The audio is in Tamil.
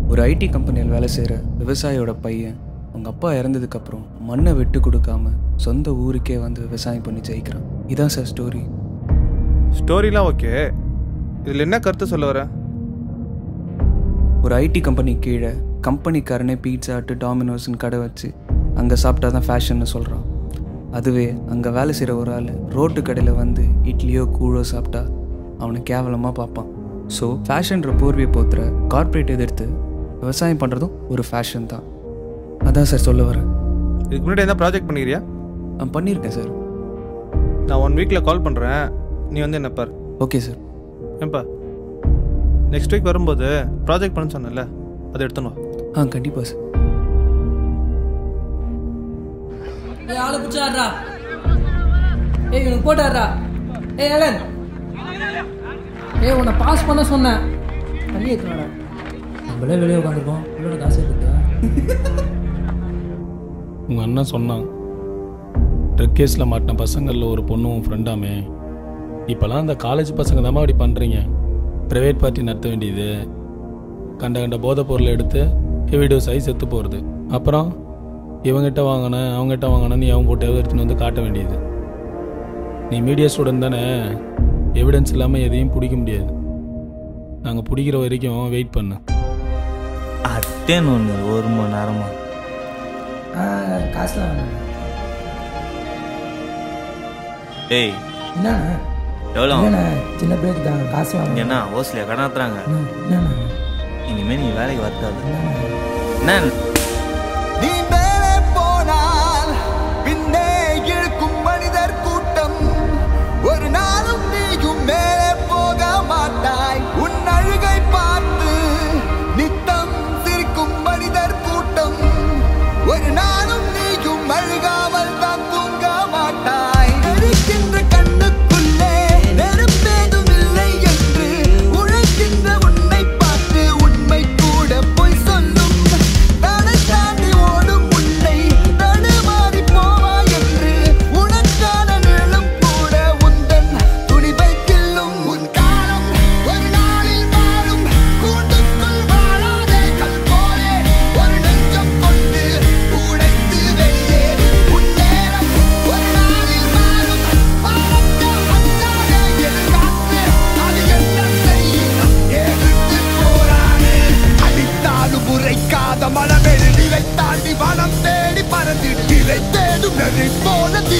ஒரு ஐடி கம்பெனியில் வேலை செய்கிற விவசாயியோட பையன் அவங்க அப்பா இறந்ததுக்கப்புறம் மண்ணை விட்டு கொடுக்காம சொந்த ஊருக்கே வந்து விவசாயம் பண்ணி ஜெயிக்கிறான் இதான் சார் ஸ்டோரி ஸ்டோரிலாம் ஓகே இதில் என்ன கருத்து சொல்ல வர ஒரு ஐடி கம்பெனி கீழே கம்பெனிக்காரனே பீட்சா ஹட்டு டாமினோஸ்னு கடை வச்சு அங்கே சாப்பிட்டா தான் ஃபேஷன்னு சொல்கிறான் அதுவே அங்கே வேலை செய்கிற ஒரு ஆள் ரோட்டு கடையில் வந்து இட்லியோ கூழோ சாப்பிட்டா அவனை கேவலமாக பார்ப்பான் ஸோ ஃபேஷன்ற போர்வையை போத்துற கார்ப்பரேட் எதிர்த்து விவசாயம் பண்ணுறதும் ஒரு ஃபேஷன் தான் அதான் சார் சொல்ல வரேன் இதுக்கு முன்னாடி என்ன ப்ராஜெக்ட் பண்ணிக்கிறியா நான் பண்ணியிருக்கேன் சார் நான் ஒன் வீக்கில் கால் பண்ணுறேன் நீ வந்து என்ன பார் ஓகே சார் ஏன்பா நெக்ஸ்ட் வீக் வரும்போது ப்ராஜெக்ட் பண்ண சொன்னல அதை எடுத்துன்னு வா ஆ கண்டிப்பாக சார் ஏய் ஆளை பிடிச்சி ஆடுறா ஏய் இவனுக்கு போட்டு ஆடுறா ஏய் ஏலன் ஏய் உன்னை பாஸ் பண்ண சொன்னேன் தள்ளி ஏற்றுனாடா நம்மளே வெளியே உட்காந்துருக்கோம் இவ்வளோ காசு இருக்கா உங்கள் அண்ணன் சொன்னான் ட்ரக் கேஸில் மாட்டின பசங்களில் ஒரு பொண்ணு உன் ஃப்ரெண்டாமே இப்போலாம் அந்த காலேஜ் பசங்க தான் அப்படி பண்ணுறீங்க ப்ரைவேட் பார்ட்டி நடத்த வேண்டியது கண்ட கண்ட போதைப் பொருளை எடுத்து ஹெவி டோஸ் ஆகி செத்து போகிறது அப்புறம் இவங்ககிட்ட வாங்கினேன் அவங்ககிட்ட வாங்கினேன் நீ அவன் போட்டு எடுத்துன்னு வந்து காட்ட வேண்டியது நீ மீடியா ஸ்டூடெண்ட் தானே எவிடன்ஸ் இல்லாமல் எதையும் பிடிக்க முடியாது நாங்கள் பிடிக்கிற வரைக்கும் வெயிட் பண்ணு அட்டேன்னு ஒன்று ஒரு மணி நேரமா ஆ காசுலாம் வேணாம் டேய் என்னண்ணா எவ்வளோ இல்லைண்ணா சின்ன பிரேக் தான் காசு வாங்க என்ன ஓசிலியா கணாத்துறாங்க என்னண்ணா இனிமேல் நீ வேலைக்கு வரக்காது என்னண்ணா என்ன நீ மேலே போனால் பின்னே இழுக்கும் மனிதர் கூட்டம் ஒரு நாளும் நீயும் மேலே போக மாட்டாய் உன் அழுகை பார்த்து நித்தம் சிரிக்கும் மனிதர் கூட்டம் ஒரு நாளும் நீயும் அழுகாமல் தான் தூங்க மாட்டாய் எரிக்கின்ற கண்ணுக்குள்ளே நெருப்பேதும் இல்லை என்று உழைக்கின்ற உன்னை பார்த்து உண்மை கூட பொய் சொல்லும் தடை தாண்டி ஓடும் உன்னை தடுமாறி போவா என்று உனக்கான நிழலும் கூட உந்தன் துணிவை கில்லும் உன் காலம் ஒரு நாளில் வாழும் கூண்டுக்குள் வாழாதே கல் போலே ஒரு நெஞ்சம் கொண்டு உடைத்து வெளியேறு உன் நேரம் ஒரு நாளில் மாறும் பறக்க அஞ்சாதே எதிர்காத்து அது என்ன செய்யும் எதிர்த்து போராடு அடித்தாலும் உரைக்காத மனமெழுதிவை தாண்டி வனம் தேடி பறந்து இதை தேடும் நெறி போல